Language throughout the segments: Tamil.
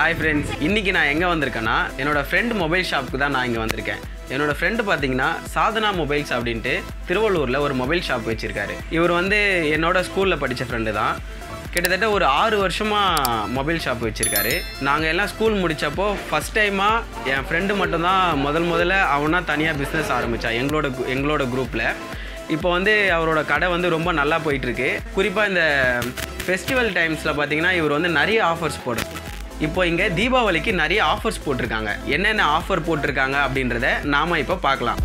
ஹாய் ஃப்ரெண்ட்ஸ் இன்றைக்கி நான் எங்கே வந்திருக்கேன்னா என்னோட ஃப்ரெண்ட் மொபைல் ஷாப்புக்கு தான் நான் இங்கே வந்திருக்கேன் என்னோட ஃப்ரெண்டு பார்த்தீங்கன்னா சாதனா மொபைல்ஸ் அப்படின்ட்டு திருவள்ளூரில் ஒரு மொபைல் ஷாப் வச்சுருக்காரு இவர் வந்து என்னோட ஸ்கூலில் படித்த ஃப்ரெண்டு தான் கிட்டத்தட்ட ஒரு ஆறு வருஷமாக மொபைல் ஷாப் வச்சுருக்காரு நாங்கள் எல்லாம் ஸ்கூல் முடித்தப்போ ஃபஸ்ட் டைமாக என் ஃப்ரெண்டு மட்டும்தான் முதல் முதல்ல அவனா தனியாக பிஸ்னஸ் ஆரம்பித்தான் எங்களோட கு- எங்களோட குரூப்பில் இப்போ வந்து அவரோட கடை வந்து ரொம்ப நல்லா போயிட்டுருக்கு குறிப்பாக இந்த ஃபெஸ்டிவல் டைம்ஸில் பார்த்தீங்கன்னா இவர் வந்து நிறைய ஆஃபர்ஸ் போடும் இப்போ இங்கே தீபாவளிக்கு நிறைய ஆஃபர்ஸ் போட்டிருக்காங்க என்னென்ன ஆஃபர் போட்டிருக்காங்க அப்படின்றத நாம் இப்போ பார்க்கலாம்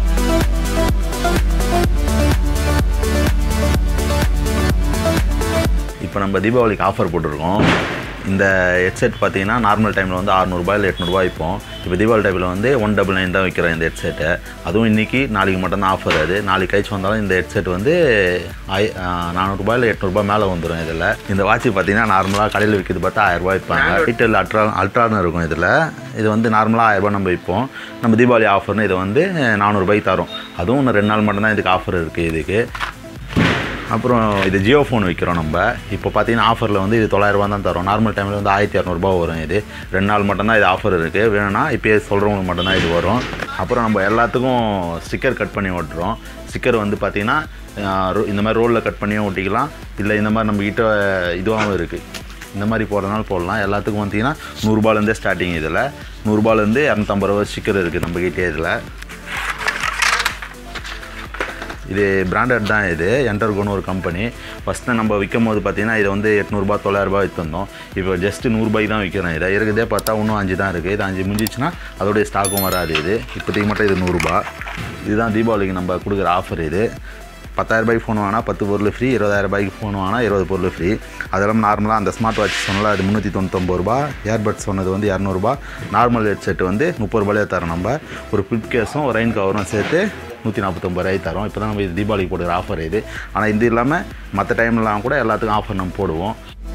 இப்போ நம்ம தீபாவளிக்கு ஆஃபர் போட்டிருக்கோம் இந்த ஹெட்செட் பார்த்தீங்கன்னா நார்மல் டைமில் வந்து அறநூறுபா இல்லை எட்நூறுபா விற்போம் இப்போ தீபாவளி டைமில் வந்து ஒன் டபுள் நைன் தான் விற்கிறோம் இந்த ஹெட்செட்டை அதுவும் இன்றைக்கி நாளைக்கு மட்டும்தான் ஆஃபர் அது நாளைக்கு கழிச்சு வந்தாலும் இந்த ஹெட்செட் வந்து ஐ நானூறுரூபா இல்லை எட்நூறுபா மேலே வந்துடும் இதில் இந்த வாட்ச் பார்த்தீங்கன்னா நார்மலாக கடையில் விற்கிறது பார்த்தா ஆயிரரூபா விற்பாங்க ரீட்டெயில் அல்ட்ரா அல்ட்ரான்னு இருக்கும் இதில் இது வந்து நார்மலாக ஆயிரரூபா நம்ம விற்போம் நம்ம தீபாவளி ஆஃபர்னு இதை வந்து நானூறுபாய்க்கு தரோம் அதுவும் இன்னும் ரெண்டு நாள் மட்டும்தான் இதுக்கு ஆஃபர் இருக்குது இதுக்கு அப்புறம் இது ஜியோ ஃபோன் விற்கிறோம் நம்ம இப்போ பார்த்தீங்கன்னா ஆஃபரில் வந்து இது தொள்ளாயிரரூபா தான் தரோம் நார்மல் டைமில் வந்து ஆயிரத்தி இரநூறுபா வரும் இது ரெண்டு நாள் மட்டும்தான் இது ஆஃபர் இருக்குது வேணும்னா இப்போயே சொல்கிறவங்களுக்கு மட்டும்தான் இது வரும் அப்புறம் நம்ம எல்லாத்துக்கும் ஸ்டிக்கர் கட் பண்ணி ஓட்டுறோம் ஸ்டிக்கர் வந்து பார்த்தீங்கன்னா ஆஹ், ரோ- இந்த மாதிரி ரோலில் கட் பண்ணியும் ஒட்டிக்கலாம் இல்லை இந்த மாதிரி நம்ம கிட்ட இதுவாகவும் இருக்குது இந்த மாதிரி போடுறதுனால போடலாம் எல்லாத்துக்கும் பார்த்தீங்கன்னா நூறுரூபாலேருந்தே ஸ்டார்டிங் இதில் நூறுரூபாலேருந்து இரநூத்தம்பது ரூபா ஸ்டிக்கர் இருக்குது நம்ம கிட்டே இதில் இது பிராண்டட் தான் இது என்டர்கோன்னு ஒரு கம்பெனி ஃபஸ்ட்டு நம்ம விற்கும் போது பார்த்தீங்கன்னா இதை வந்து எட்நூறுபா தொள்ளாயிரரூபா விற்றுந்தோம் இப்போ ஜஸ்ட் நூறுபாய்க்கு தான் விற்கிறோம் இதை இருக்குதே பார்த்தா இன்னும் அஞ்சு தான் இருக்குது இது அஞ்சு முடிஞ்சிச்சுன்னா அதோடைய ஸ்டாக்கும் வராது இது இப்போதைக்கு மட்டும் இது நூறுரூபா இதுதான் தீபாவளிக்கு நம்ம கொடுக்குற ஆஃபர் இது பத்தாயிரரூபாய்க்கு ஃபோன் வாங்கினா பத்து பொருள் ஃப்ரீ இருபதாயிரரூபாய்க்கு ஃபோன் வாங்கினா இருபது பொருள் ஃப்ரீ அதெல்லாம் நார்மலாக அந்த ஸ்மார்ட் வாட்ச் சொன்னல அது முந்நூற்றி தொண்ணூத்தொம்பது ரூபா ஏர்பட்ஸ் சொன்னது வந்து இரநூறுபா நார்மல் ஹெட்செட் வந்து முப்பது ரூபாயிலே தரோம் நம்ம ஒரு ஃபிளிப் கேஸும் ஒரு ரெயின் கவரும் சேர்த்து நூற்றி நாற்பத்தொம்பது ரூபாய்க்கு தரோம் இப்போ தான் நம்ம இது தீபாவளிக்கு போடுற ஆஃபர் இது ஆனால் இது இல்லாமல் மற்ற டைம்லாம் கூட எல்லாத்துக்கும் ஆஃபர் நம்ம போடுவோம்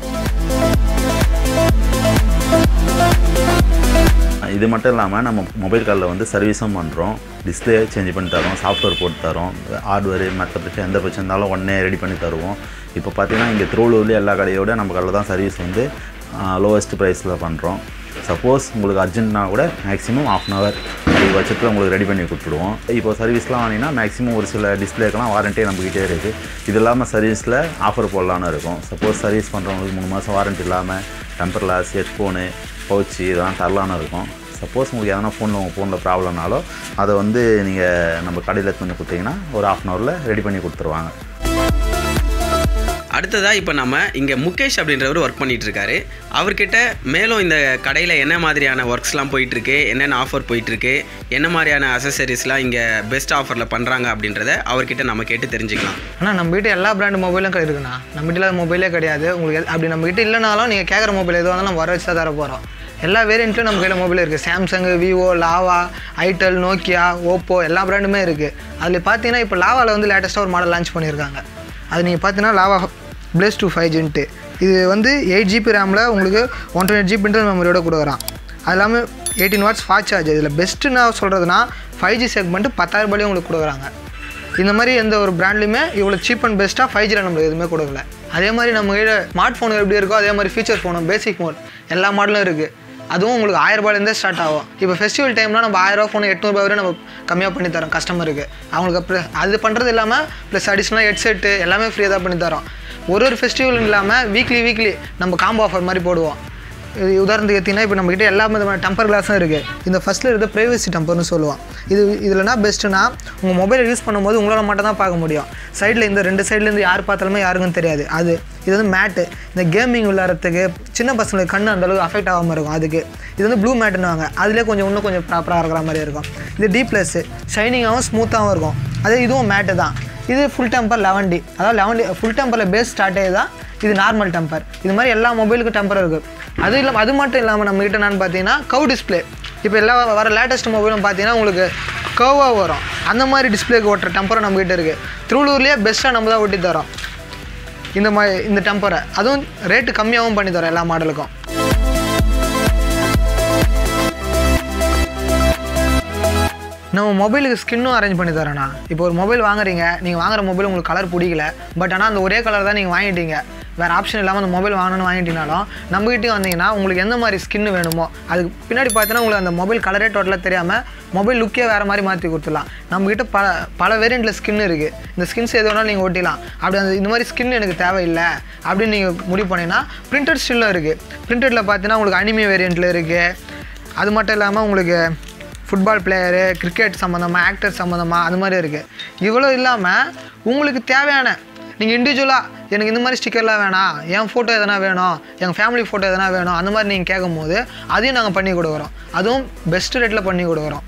இது மட்டும் இல்லாமல் நம்ம மொபைல் காலில் வந்து சர்வீஸும் பண்ணுறோம் டிஸ்பிளே சேஞ்ச் பண்ணி தரோம் சாஃப்ட்வேர் போட்டு தரோம் ஹார்ட்வேர் மற்ற பிரச்சனை எந்த பிரச்சனை இருந்தாலும் உடனே ரெடி பண்ணி தருவோம் இப்போ பார்த்தீங்கன்னா இங்கே திருவள்ளூர்லேயே எல்லா கடையோட நம்ம கடையில் தான் சர்வீஸ் வந்து லோவஸ்ட் ப்ரைஸில் பண்ணுறோம் சப்போஸ் உங்களுக்கு அர்ஜென்ட்னா கூட மேக்ஸிமம் ஆஃப் அன் ஹவர் பட்சத்தில் உங்களுக்கு ரெடி பண்ணி கொடுத்துடுவோம் இப்போ சர்வீஸ்லாம் வாங்கினீங்கன்னா மேக்ஸிமம் ஒரு சில டிஸ்பிளேக்கெல்லாம் வாரண்ட்டியே நம்மக்கிட்டே இருக்குது இது இல்லாமல் சர்வீஸில் ஆஃபர் போடலான்னு இருக்கும் சப்போஸ் சர்வீஸ் பண்ணுறவங்களுக்கு மூணு மாதம் வாரண்ட்டி இல்லாமல் டெம்பர் கிளாஸ் ஹெட்ஃபோனு பவுச்சு இதெல்லாம் தரலான்னு இருக்கும் சப்போஸ் உங்களுக்கு எதனா ஃபோனில் உங்கள் ஃபோனில் ப்ராப்ளம்னாலும் அதை வந்து நீங்கள் நம்ம கடையில் எடுத்து வந்து கொடுத்தீங்கன்னா ஒரு ஆஃப் அன் ஹவரில் ரெடி பண்ணி கொடுத்துருவாங்க அடுத்ததாக இப்போ நம்ம இங்கே முகேஷ் அப்படின்றவர் ஒர்க் பண்ணிட்டு இருக்காரு அவர்கிட்ட மேலும் இந்த கடையில் என்ன மாதிரியான ஒர்க்ஸ்லாம் போயிட்டுருக்கு என்னென்ன ஆஃபர் போயிட்டுருக்கு என்ன மாதிரியான அசசரிஸ்லாம் இங்கே பெஸ்ட் ஆஃபரில் பண்ணுறாங்க அப்படின்றத அவர்கிட்ட நம்ம கேட்டு தெரிஞ்சுக்கலாம் ஆனால் நம்ம கிட்ட எல்லா பிராண்ட் மொபைலும் கிடை- இருக்குண்ணா நம்ம கிட்ட இல்லாத மொபைலே கிடையாது உங்களுக்கு எது- அப்படி நம்ம கிட்ட இல்லைனாலும் நீங்கள் கேட்குற மொபைல் எதுவாக இருந்தாலும் நம்ம வர வச்சு தான் தர போகிறோம் எல்லா வேரியண்ட்லையும் நம்ம கையில் மொபைல் இருக்குது Samsung Vivo Lava itel Nokia Oppo எல்லா பிராண்டுமே இருக்குது அதில் பார்த்தீங்கன்னா இப்போ லாவாவில் வந்து லேட்டஸ்ட்டாக ஒரு மாடல் லான்ச் பண்ணியிருக்காங்க அது நீங்கள் பார்த்தீங்கன்னா லாவா பிளேஸ் டூ ஃபைவ் ஜின்ட்டு இது வந்து எயிட் ஜிபி ரேமில் உங்களுக்கு ஒன் டுவெண்ட்டி ஜிபி இன்டர்னல் மெமரியோட கொடுக்குறான் அது இல்லாமல் எயிட்டீன் வாட்ஸ் ஃபாஸ்ட் சார்ஜ் இதில் பெஸ்ட்டு நான் சொல்கிறதுனா ஃபைவ் ஜி செக்மெண்ட்டு பத்தாயிரம் ரூபாயிலே உங்களுக்கு கொடுக்குறாங்க இந்த மாதிரி எந்த ஒரு பிராண்ட்லையுமே இவ்வளோ சீப் அண்ட் பெஸ்ட்டாக ஃபைவ் ஜியில் நம்மளுக்கு எதுவுமே கொடுக்கல அதே மாதிரி நம்ம கிட்ட ஸ்மார்ட் ஃபோன் எப்படி இருக்கோ அதே மாதிரி ஃபீச்சர் ஃபோனும் பேசிக் மோட் எல்லா மாடலும் இருக்குது அதுவும் உங்களுக்கு ஆயிரம் ரூபாயிலேருந்தே ஸ்டார்ட் ஆகும் இப்போ ஃபெஸ்டிவல் டைம்னா நம்ம ஆயிரம் ரூபா ஃபோன் எட்நூறுபா வரை நம்ம கம்மியாக பண்ணி தரோம் கஸ்டமருக்கு அவங்களுக்கு அப்புறம் அது பண்ணுறது இல்லாமல் ப்ளஸ் அடிஷ்னலாக ஹெட்செட்டு எல்லாமே ஃப்ரீயாக தான் பண்ணி தரோம் ஒரு ஒரு ஃபெஸ்டிவல் இல்லாமல் வீக்லி வீக்லி நம்ம காம்போ ஆஃபர் மாதிரி போடுவோம் இது உதாரணத்துக்கு எடுத்தீங்கன்னா இப்போ நம்மக்கிட்ட எல்லா விதமான டெம்பர் கிளாஸும் இருக்குது இந்த ஃபஸ்ட்டில் இருக்க ப்ரைவசி டெம்பர்னு சொல்லுவோம் இது இதுலனா பெஸ்ட்டுனா உங்கள் மொபைலை யூஸ் பண்ணும்போது உங்களால் மட்டும் தான் பார்க்க முடியும் சைடில் இந்த ரெண்டு சைட்லேருந்து யார் பார்த்தாலுமே யாருக்கும் தெரியாது அது இது வந்து மேட்டு இந்த கேமிங் விளையாடுறதுக்கு சின்ன பசங்களுக்கு கண்ணு அந்த அளவுக்கு அஃபெக்ட் ஆகாமல் இருக்கும் அதுக்கு இது வந்து ப்ளூ மேட்டுன்னுவாங்க அதிலே கொஞ்சம் இன்னும் கொஞ்சம் ப்ராப்பராக இருக்கிற மாதிரி இருக்கும் இது டி ப்ளஸ் ஷைனிங்காகவும் ஸ்மூத்தாகவும் இருக்கும் அதே இதுவும் மேட்டு தான் இது ஃபுல் டெம்பர் லெவன் டி அதாவது லெவன் டி ஃபுல் டெம்பரில் பேஸ் ஸ்டார்ட் தான் இது நார்மல் டெம்பர் இது மாதிரி எல்லா மொபைலுக்கும் டெம்பர் இருக்குது அது இல்லாமல் அது மட்டும் இல்லாமல் நம்ம கிட்ட என்னன்னு பார்த்தீங்கன்னா கவ் டிஸ்ப்ளே இப்போ எல்லா வர லேட்டஸ்ட் மொபைலும் பார்த்தீங்கன்னா உங்களுக்கு கர்வாக வரும் அந்த மாதிரி டிஸ்ப்ளேக்கு ஓட்டுற டெம்பரும் நம்ம கிட்ட இருக்குது திருவள்ளூர்லேயே பெஸ்ட்டாக நம்ம தான் ஒட்டி தரோம் இந்த மாதிரி இந்த டெம்பரை அதுவும் ரேட்டு கம்மியாகவும் பண்ணி தரோம் எல்லா மாடலுக்கும் நம்ம மொபைலுக்கு ஸ்கின்னும் அரேஞ்ச் பண்ணி தரேண்ணா இப்போ ஒரு மொபைல் வாங்குறீங்க நீங்கள் வாங்குற மொபைல் உங்களுக்கு கலர் பிடிக்கல பட் ஆனால் அந்த ஒரே கலர் தான் நீங்கள் வாங்கிட்டீங்க வேறு ஆப்ஷன் இல்லாமல் அந்த மொபைல் வாங்கணும்னு வாங்கிட்டீங்கனாலும் நம்மகிட்டயும் வந்தீங்கன்னா உங்களுக்கு எந்த மாதிரி ஸ்கின் வேணுமோ அதுக்கு பின்னாடி பார்த்தீங்கன்னா உங்களுக்கு அந்த மொபைல் கலரே டோட்டலாக தெரியாமல் மொபைல் லுக்கே வேறு மாதிரி மாற்றி கொடுத்துடலாம் நம்மகிட்ட பல பல வேரியண்ட்டில் ஸ்கின் இருக்குது இந்த ஸ்கின்ஸ் எது வேணாலும் நீங்கள் ஒட்டிலாம் அப்படி அந்த இந்த மாதிரி ஸ்கின் எனக்கு தேவையில்லை அப்படின்னு நீங்கள் முடிவு பண்ணீங்கன்னா பிரிண்டட் ஸ்டில்லும் இருக்குது பிரிண்டடில் பார்த்தீங்கன்னா உங்களுக்கு அனிமே வேரியண்ட்டில் இருக்குது அது மட்டும் இல்லாமல் உங்களுக்கு ஃபுட்பால் பிளேயரு கிரிக்கெட் சம்மந்தமாக ஆக்டர் சம்மந்தமாக அது மாதிரி இருக்குது இவ்வளோ இல்லாமல் உங்களுக்கு தேவையான நீங்கள் இண்டிவிஜுவலாக எனக்கு இந்த மாதிரி ஸ்டிக்கர்லாம் வேணாம் என் ஃபோட்டோ எதனா வேணும் எங்கள் ஃபேமிலி ஃபோட்டோ எதனா வேணும் அந்த மாதிரி நீங்கள் கேட்கும்போது அதையும் நாங்கள் பண்ணி கொடுக்குறோம் அதுவும் பெஸ்ட் ரேட்டில் பண்ணி கொடுக்குறோம்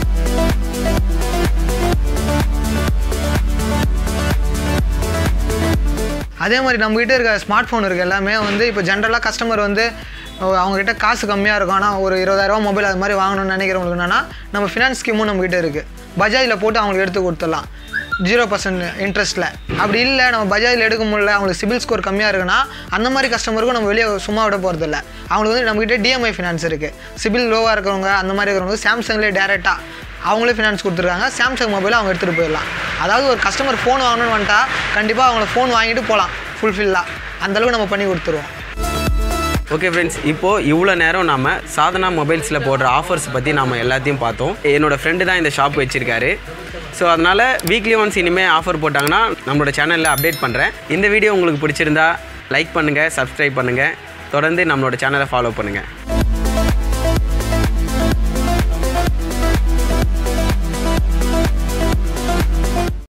அதே மாதிரி நம்மகிட்ட இருக்க ஸ்மார்ட் ஃபோன் இருக்குது எல்லாமே வந்து இப்போ ஜென்ரலாக கஸ்டமர் வந்து அஹ் அவங்ககிட்ட காசு கம்மியாக இருக்கும் ஆனால் ஒரு இருபதாயிரரூவா மொபைல் அது மாதிரி வாங்கணும்னு நினைக்கிறவங்களுக்கு என்னன்னா நம்ம ஃபினான்ஸ் ஸ்கீமும் நம்மகிட்ட இருக்குது பஜாஜில் போட்டு அவங்களுக்கு எடுத்து கொடுத்துடலாம் ஜீரோ பர்சன்ட் இன்ட்ரெஸ்ட்டில் அப்படி இல்லை நம்ம பஜாஜில் எடுக்க முடியல அவங்களுக்கு சிபில் ஸ்கோர் கம்மியாக இருக்குன்னா அந்த மாதிரி கஸ்டமருக்கும் நம்ம வெளியே சும்மா விட போகிறதில்ல அவங்களுக்கு வந்து நம்மகிட்ட டிஎம்ஐ ஃபினான்ஸ் இருக்குது சிபில் லோவாக இருக்கிறவங்க அந்த மாதிரி இருக்கிறவங்க சாம்சங்லேயே டேரெக்டாக அவங்களே ஃபினான்ஸ் கொடுத்துருக்காங்க சாம்சங் மொபைலை அவங்க எடுத்துகிட்டு போயிடலாம் அதாவது ஒரு கஸ்டமர் ஃபோன் வாங்கணும்னு வந்துட்டா கண்டிப்பாக அவங்கள ஃபோன் வாங்கிட்டு போகலாம் ஃபுல்ஃபில்லாக அந்தளவுக்கு நம்ம பண்ணி கொடுத்துருவோம் ஓகே ஃப்ரெண்ட்ஸ் இப்போது இவ்வளோ நேரம் நாம சாதனா மொபைல்ஸில் போடுற ஆஃபர்ஸ் பற்றி நாம எல்லாத்தையும் பார்த்தோம் என்னோட ஃப்ரெண்டு தான் இந்த ஷாப் வச்சுருக்காரு ஸோ அதனால் வீக்லி ஒன்ஸ் இனிமேல் ஆஃபர் போட்டாங்கன்னா நம்மளோட சேனலில் அப்டேட் பண்ணுறேன் இந்த வீடியோ உங்களுக்கு பிடிச்சிருந்தா லைக் பண்ணுங்கள் சப்ஸ்கிரைப் பண்ணுங்கள் தொடர்ந்து நம்மளோட சேனலை ஃபாலோ பண்ணுங்கள்